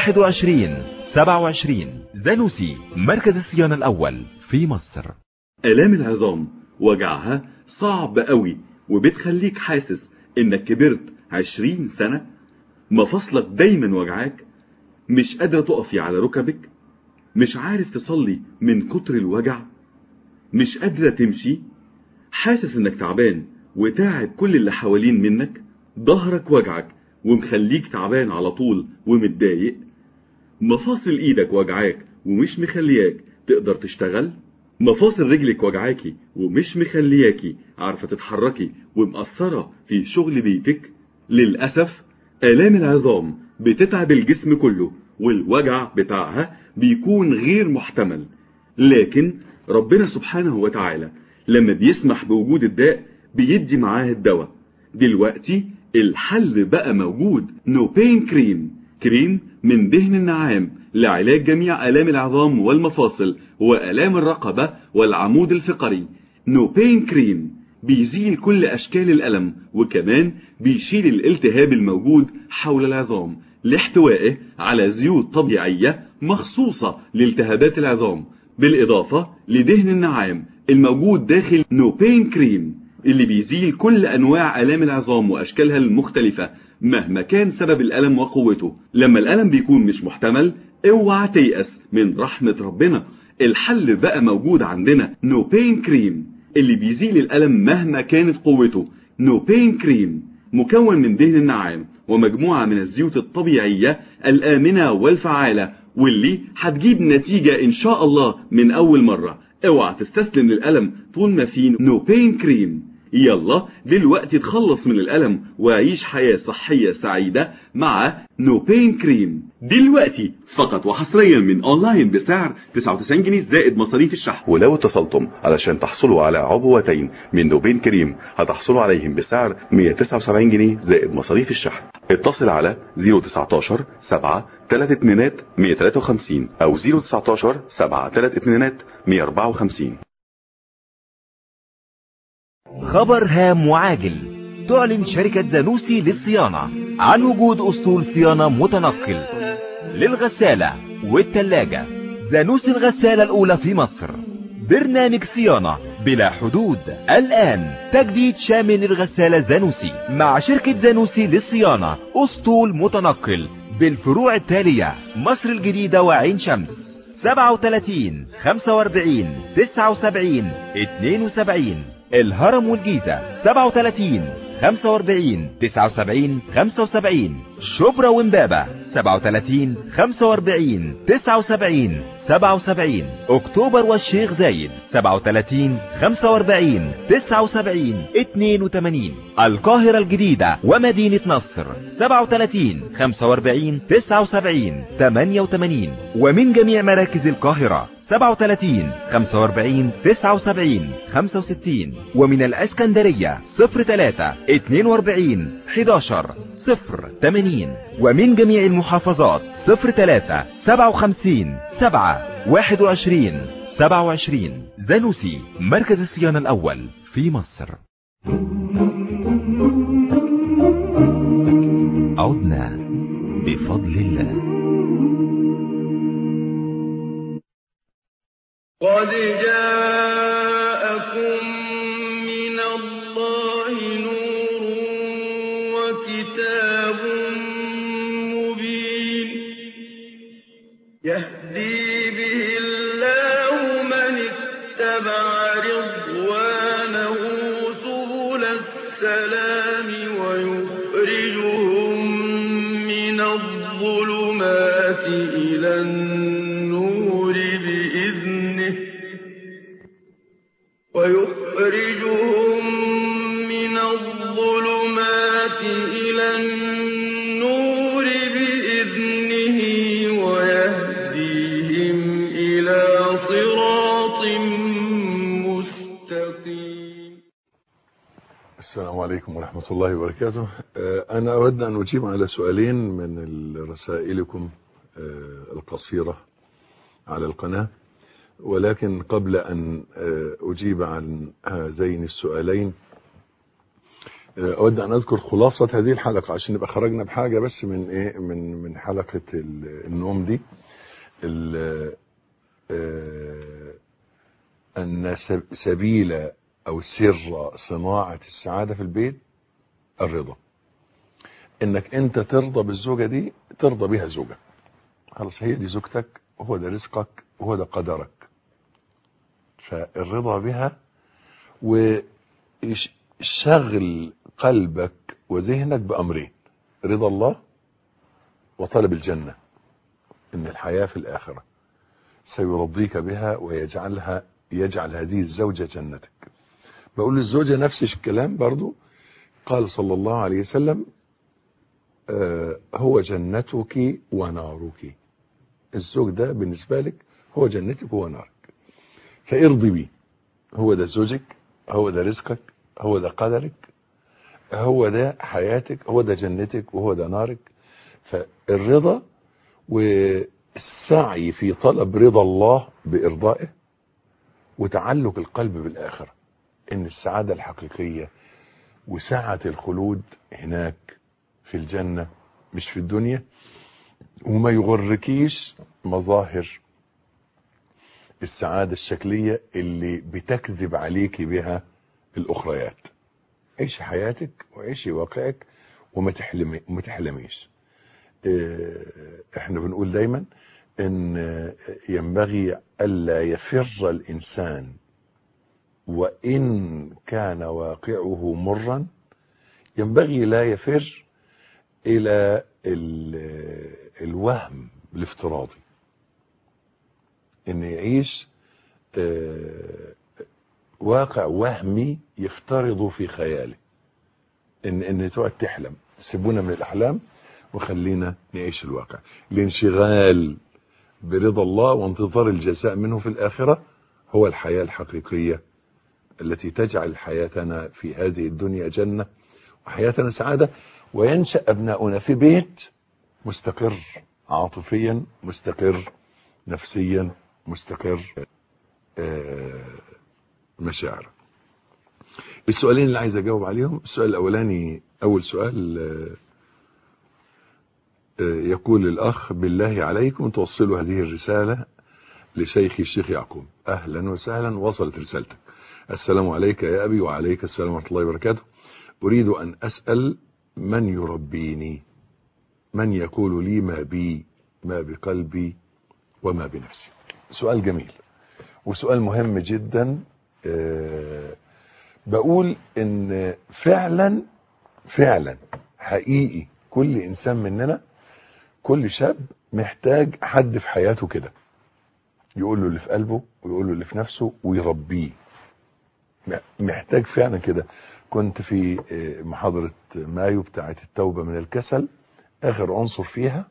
Speaker 3: 21 27 زانوسي مركز الصيانة الأول في مصر
Speaker 4: آلام العظام وجعها صعب قوي وبتخليك حاسس انك كبرت عشرين سنة مفاصلك دايما وجعاك مش قادرة تقفي على ركبك مش عارف تصلي من كتر الوجع مش قادرة تمشي حاسس انك تعبان وتاعب كل اللي حوالين منك ظهرك وجعك ومخليك تعبان على طول ومتضايق مفاصل ايدك وجعاك ومش مخلياك تقدر تشتغل مفاصل رجلك وجعاكي ومش مخلياكي عارفة تتحركي ومقصرة في شغل بيتك للأسف آلام العظام بتتعب الجسم كله والوجع بتاعها بيكون غير محتمل لكن ربنا سبحانه وتعالى لما بيسمح بوجود الداء بيدي معاه الدواء دلوقتي الحل بقى موجود نو بين كريم كريم من دهن النعام لعلاج جميع آلام العظام والمفاصل وآلام الرقبة والعمود الفقري نو بين كريم بيزيل كل أشكال الألم وكمان بيشيل الالتهاب الموجود حول العظام لاحتوائه على زيوت طبيعية مخصوصة لالتهابات العظام بالإضافة لدهن النعام الموجود داخل نو بين كريم اللي بيزيل كل أنواع آلام العظام وأشكالها المختلفة مهما كان سبب الألم وقوته لما الألم بيكون مش محتمل اوعى تيأس من رحمة ربنا الحل بقى موجود عندنا نو بين كريم اللي بيزيل الألم مهما كانت قوته نو بين كريم مكون من دهن النعام ومجموعة من الزيوت الطبيعية الآمنة والفعالة واللي هتجيب نتيجة إن شاء الله من أول مرة اوعى تستسلم للألم طول ما في نو بين كريم يلا دلوقتي تخلص من الألم وعيش حياة صحية سعيدة مع نو بين كريم دلوقتي فقط وحصريا من اونلاين بسعر 99 جنيه زائد مصاريف الشحن
Speaker 5: ولو اتصلتم علشان تحصلوا على عبوتين من نوبين كريم هتحصلوا عليهم بسعر 179 جنيه زائد مصاريف الشحن اتصل على 019 7 3 اتنينات 153 او 019 7 3 اتنينات 154
Speaker 3: خبر هام وعاجل تعلن شركة زانوسي للصيانة عن وجود أسطول صيانة متنقل للغسالة والتلاجة زانوسي الغسالة الأولى في مصر برنامج صيانة بلا حدود الآن تجديد شامل للغسالة زانوسي مع شركة زانوسي للصيانة أسطول متنقل بالفروع التالية مصر الجديدة وعين شمس 37 45 79 72 الهرم والجيزة 37 45 79 75 شبرا ومبابة 37 45 79 77 اكتوبر والشيخ زايد 37 45 79 82 القاهرة الجديدة ومدينة نصر 37 45 79 88 ومن جميع مراكز القاهرة 37 45 79 65 ومن الاسكندرية 03 42 11 0 80 ومن جميع المحافظات 03 57 7 21 27 زانوسي مركز الصيانة الأول في مصر عدنا بفضل الله
Speaker 2: قد جاءكم من الله نور وكتاب مبين يهدي به الله من اتبع رضوانه سبل السلام ويخرجهم من الظلمات إلى النور بإذنه ويخرجهم من الظلمات إلى النور بإذنه ويهديهم إلى صراط مستقيم
Speaker 1: السلام عليكم ورحمة الله وبركاته آه، أنا أود أن أجيب على سؤالين من رسائلكم آه، القصيرة على القناة ولكن قبل أن آه، أجيب عن هذين السؤالين آه، أود أن أذكر خلاصة هذه الحلقة عشان نبقى خرجنا بحاجة بس من إيه من من حلقة ال- النوم دي ال- آه، أن سب- سبيل أو سر صناعة السعادة في البيت الرضا إنك أنت ترضى بالزوجة دي ترضى بها زوجة خلاص هي دي زوجتك وهو ده رزقك وهو ده قدرك فالرضا بها وشغل قلبك وذهنك بأمرين رضا الله وطلب الجنة إن الحياة في الآخرة سيرضيك بها ويجعلها يجعل هذه الزوجة جنتك بقول للزوجة نفس الكلام برضو قال صلى الله عليه وسلم آه، هو جنتك ونارك الزوج ده بالنسبة لك هو جنتك ونارك فارضي بيه هو ده زوجك هو ده رزقك هو ده قدرك هو ده حياتك هو ده جنتك وهو ده نارك فالرضا والسعي في طلب رضا الله بإرضائه وتعلق القلب بالآخرة إن السعادة الحقيقية وسعة الخلود هناك في الجنة مش في الدنيا وما يغركيش مظاهر السعادة الشكلية اللي بتكذب عليك بها الأخريات عيشي حياتك وعيشي واقعك وما تحلمي وما تحلميش اه، احنا بنقول دايما ان ينبغي الا يفر الانسان وان كان واقعه مرا ينبغي لا يفر الى ال- الوهم الافتراضي ان يعيش اه، واقع وهمي يفترضه في خياله ان ان تقعد تحلم سيبونا من الاحلام وخلينا نعيش الواقع الانشغال برضا الله وانتظار الجزاء منه في الاخره هو الحياه الحقيقيه التي تجعل حياتنا في هذه الدنيا جنه وحياتنا سعاده وينشا ابناؤنا في بيت مستقر عاطفيا مستقر نفسيا مستقر آه، مشاعر السؤالين اللي عايز اجاوب عليهم السؤال الاولاني اول سؤال آه، آه، يقول الاخ بالله عليكم توصلوا هذه الرساله لشيخي الشيخ يعقوب اهلا وسهلا وصلت رسالتك السلام عليك يا ابي وعليك السلام ورحمه الله وبركاته اريد ان اسال من يربيني من يقول لي ما بي ما بقلبي وما بنفسي سؤال جميل وسؤال مهم جدا آه، بقول ان فعلا فعلا حقيقي كل انسان مننا كل شاب محتاج حد في حياته كده يقول له اللي في قلبه ويقول له اللي في نفسه ويربيه محتاج فعلا كده كنت في آه، محاضرة مايو بتاعة التوبة من الكسل آخر عنصر فيها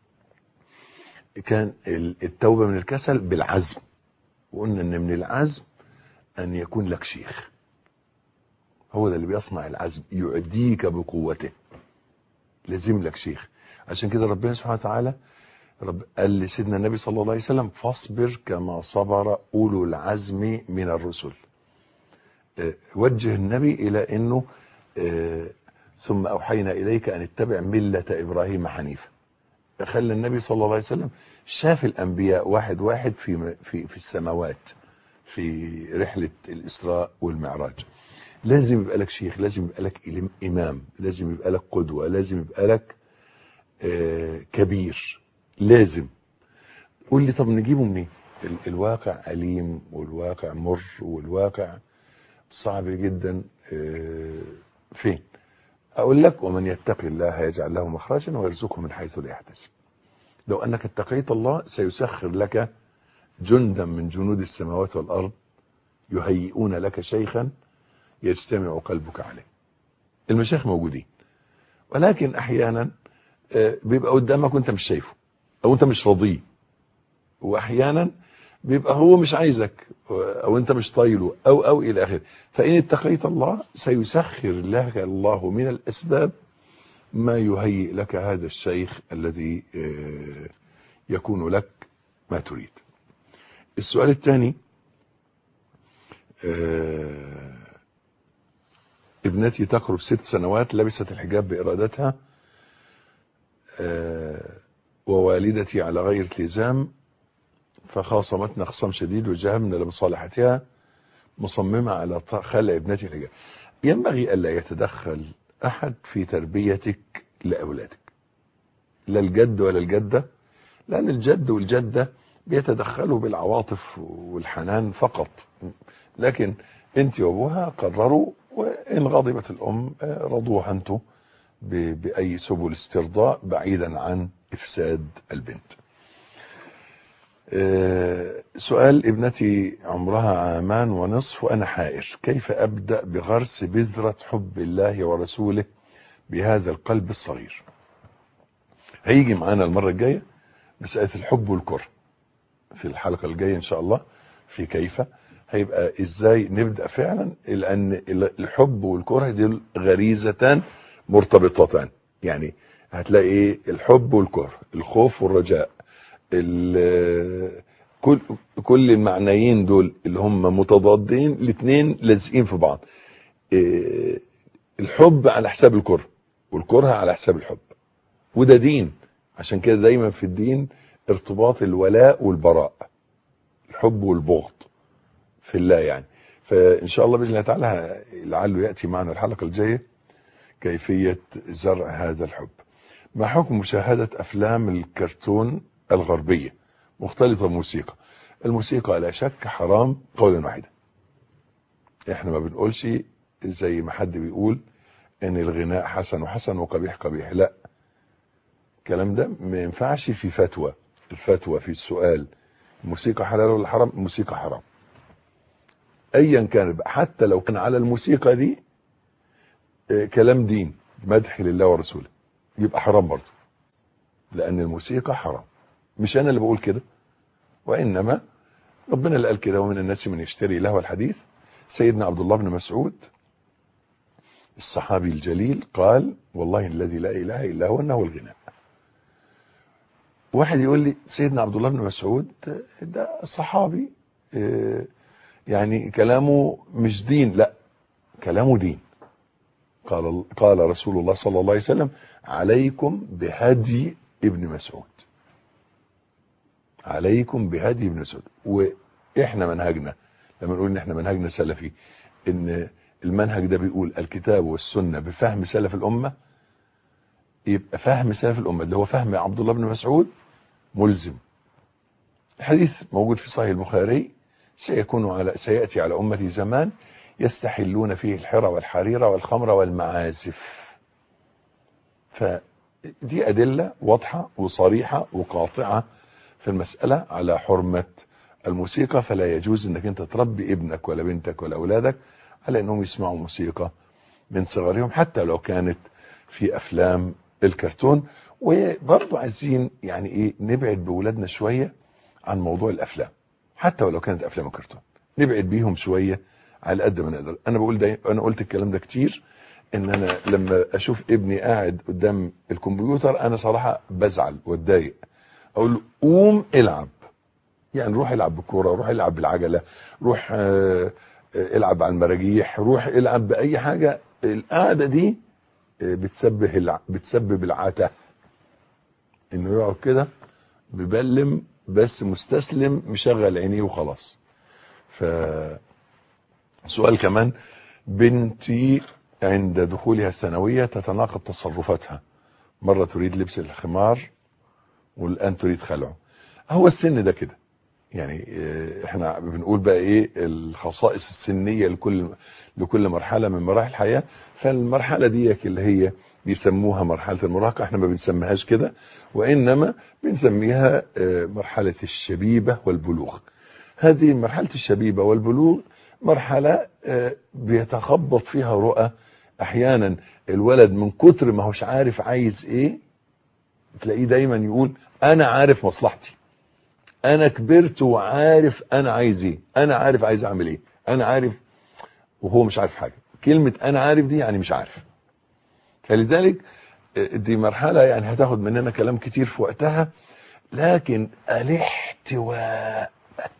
Speaker 1: كان ال- التوبة من الكسل بالعزم وقلنا ان من العزم ان يكون لك شيخ هو ده اللي بيصنع العزم يعديك بقوته لازم لك شيخ عشان كده ربنا سبحانه وتعالى رب قال لسيدنا النبي صلى الله عليه وسلم فاصبر كما صبر اولو العزم من الرسل آه، وجه النبي الى انه آه، ثم اوحينا اليك ان اتبع مله ابراهيم حنيفا خلى النبي صلى الله عليه وسلم شاف الانبياء واحد واحد في في في السماوات في رحله الاسراء والمعراج لازم يبقى لك شيخ لازم يبقى لك إلم- امام لازم يبقى لك قدوه لازم يبقى لك آه، كبير لازم قول لي طب نجيبه منين ال- الواقع أليم والواقع مر والواقع صعب جدا آه، فين أقول لك ومن يتقي الله يجعل له مخرجا ويرزقه من حيث لا يحتسب لو أنك اتقيت الله سيسخر لك جندا من جنود السماوات والأرض يهيئون لك شيخا يجتمع قلبك عليه المشايخ موجودين ولكن أحيانا آه، بيبقى قدامك وانت مش شايفه او انت مش راضيه واحيانا بيبقى هو مش عايزك او انت مش طايله او او الى اخره فان اتقيت الله سيسخر لك الله من الاسباب ما يهيئ لك هذا الشيخ الذي آه، يكون لك ما تريد السؤال الثاني آه، ابنتي تقرب ست سنوات لبست الحجاب بإرادتها آه، ووالدتي على غير التزام فخاصمتنا خصام شديد وجهمنا لمصالحتها مصممة على ط- خلع ابنتي الحجاب ينبغي ألا يتدخل أحد في تربيتك لأولادك لا الجد ولا الجدة لأن الجد والجدة بيتدخلوا بالعواطف والحنان فقط لكن انت وابوها قرروا وان غضبت الام آه، رضوها انتوا ب- بأي سبل استرضاء بعيدا عن إفساد البنت آه، سؤال ابنتي عمرها عامان ونصف وأنا حائر كيف أبدأ بغرس بذرة حب الله ورسوله بهذا القلب الصغير هيجي معانا المرة الجاية مسألة الحب والكره في الحلقة الجاية إن شاء الله في كيف هيبقى إزاي نبدأ فعلا لأن الحب والكره دي غريزتان مرتبطتان يعني هتلاقي ايه الحب والكره الخوف والرجاء ال- كل كل المعنيين دول اللي هم متضادين الاثنين لازقين في بعض إيه، الحب على حساب الكره والكره على حساب الحب وده دين عشان كده دايما في الدين ارتباط الولاء والبراء الحب والبغض في الله يعني فان شاء الله باذن الله تعالى لعله ياتي معنا الحلقه الجايه كيفيه زرع هذا الحب ما حكم مشاهده افلام الكرتون الغربيه مختلطه بموسيقى الموسيقى لا شك حرام قولا واحدا احنا ما بنقولش زي ما حد بيقول ان الغناء حسن وحسن وقبيح قبيح لا الكلام ده ما ينفعش في فتوى الفتوى في السؤال الموسيقى حلال ولا حرام الموسيقى حرام ايا كان بقى حتى لو كان على الموسيقى دي آه، كلام دين مدح لله ورسوله يبقى حرام برضه لان الموسيقى حرام مش انا اللي بقول كده وانما ربنا اللي قال كده ومن الناس من يشتري له الحديث سيدنا عبد الله بن مسعود الصحابي الجليل قال والله الذي لا اله الا هو انه الغناء واحد يقول لي سيدنا عبد الله بن مسعود ده صحابي آه، يعني كلامه مش دين لا كلامه دين قال قال رسول الله صلى الله عليه وسلم عليكم بهدي ابن مسعود عليكم بهدي ابن مسعود واحنا منهجنا لما نقول ان احنا منهجنا سلفي ان المنهج ده بيقول الكتاب والسنه بفهم سلف الامه يبقى فهم سلف الامه اللي هو فهم عبد الله بن مسعود ملزم الحديث موجود في صحيح البخاري سيكون على سياتي على امتي زمان يستحلون فيه الحرى والحرير والخمر والمعازف فدي أدلة واضحة وصريحة وقاطعة في المسألة على حرمة الموسيقى فلا يجوز انك انت تربي ابنك ولا بنتك ولا اولادك على انهم يسمعوا موسيقى من صغرهم حتى لو كانت في افلام الكرتون وبرضه عايزين يعني ايه نبعد بولادنا شوية عن موضوع الافلام حتى ولو كانت افلام الكرتون نبعد بيهم شوية على قد ما نقدر انا بقول ده انا قلت الكلام ده كتير ان انا لما اشوف ابني قاعد قدام الكمبيوتر انا صراحة بزعل واتضايق اقول له قوم العب يعني روح العب بالكوره روح العب بالعجله روح آه، آه، العب على المراجيح روح العب باي حاجه القعده دي آه، بتسبب الع... بتسبب العته انه يقعد كده ببلم بس مستسلم مشغل عينيه وخلاص ف سؤال كمان بنتي عند دخولها الثانويه تتناقض تصرفاتها مره تريد لبس الخمار والان تريد خلعه هو السن ده كده يعني آه، احنا بنقول بقى ايه الخصائص السنيه لكل لكل مرحله من مراحل الحياه فالمرحله دي اللي هي بيسموها مرحله المراهقه احنا ما بنسميهاش كده وانما بنسميها آه، مرحله الشبيبه والبلوغ هذه مرحله الشبيبه والبلوغ مرحله آه، بيتخبط فيها رؤى احيانا الولد من كتر ما هوش عارف عايز ايه تلاقيه دايما يقول انا عارف مصلحتي انا كبرت وعارف انا عايز ايه انا عارف عايز اعمل ايه انا عارف وهو مش عارف حاجه كلمه انا عارف دي يعني مش عارف فلذلك آه، دي مرحله يعني هتاخد مننا كلام كتير في وقتها لكن الاحتواء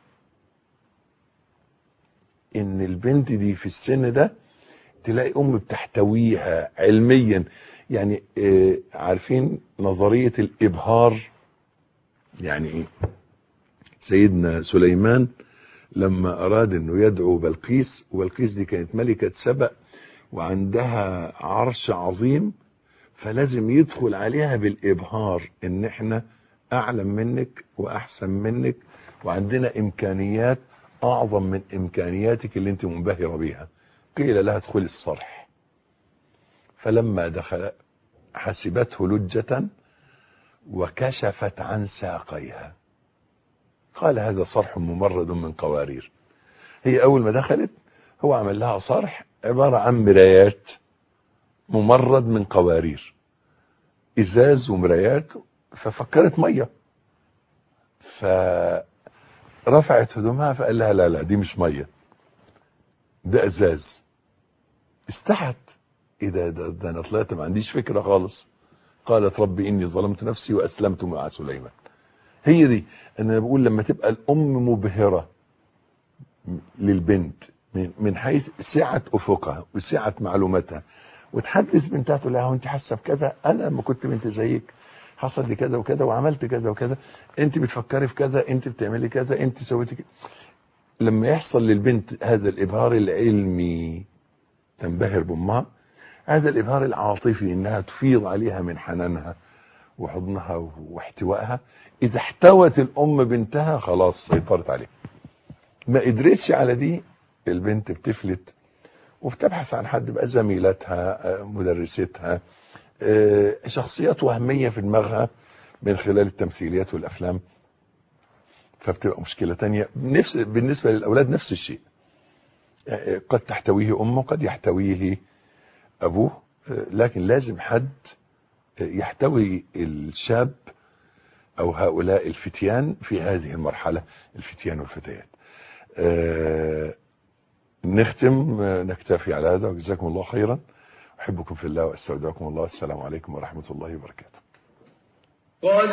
Speaker 1: ان البنت دي في السن ده تلاقي ام بتحتويها علميا يعني آه، عارفين نظريه الابهار يعني ايه سيدنا سليمان لما اراد انه يدعو بلقيس وبلقيس دي كانت ملكه سبأ وعندها عرش عظيم فلازم يدخل عليها بالابهار ان احنا اعلم منك واحسن منك وعندنا امكانيات اعظم من امكانياتك اللي انت منبهره بيها قيل لها ادخلي الصرح فلما دخل حسبته لجة وكشفت عن ساقيها قال هذا صرح ممرد من قوارير هي اول ما دخلت هو عمل لها صرح عبارة عن مرايات ممرد من قوارير ازاز ومرايات ففكرت ميه فرفعت هدومها فقال لها لا لا دي مش ميه ده ازاز استحت ايه ده ده, ده انا طلعت ما عنديش فكره خالص قالت ربي اني ظلمت نفسي واسلمت مع سليمان هي دي ان انا بقول لما تبقى الام مبهره للبنت من من حيث سعه افقها وسعه معلوماتها وتحدث بنتها تقول لها وانت حاسه بكذا انا لما كنت بنت زيك حصل لي كذا وكذا وعملت كذا وكذا انت بتفكري في كذا انت بتعملي كذا انت سويتي كذا لما يحصل للبنت هذا الابهار العلمي تنبهر بامها هذا الابهار العاطفي انها تفيض عليها من حنانها وحضنها واحتوائها اذا احتوت الام بنتها خلاص سيطرت عليها ما قدرتش على دي البنت بتفلت وبتبحث عن حد بقى زميلتها آه، مدرستها آه، شخصيات وهمية في دماغها من خلال التمثيليات والافلام فبتبقى مشكلة تانية نفس بالنسبة للاولاد نفس الشيء قد تحتويه أمه قد يحتويه أبوه لكن لازم حد يحتوي الشاب أو هؤلاء الفتيان في هذه المرحلة الفتيان والفتيات آه، نختم آه، نكتفي على هذا وجزاكم الله خيرا أحبكم في الله وأستودعكم الله السلام عليكم ورحمة الله وبركاته
Speaker 2: قد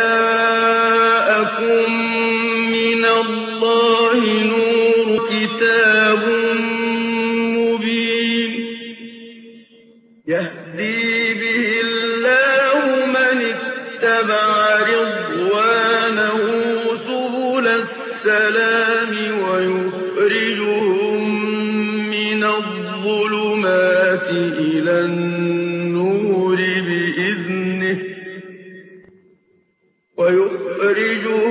Speaker 2: جاءكم من الله نور كتاب مبين يهدي به الله من اتبع رضوانه سبل السلام ويخرجهم من الظلمات إلى النور بإذنه ويخرجهم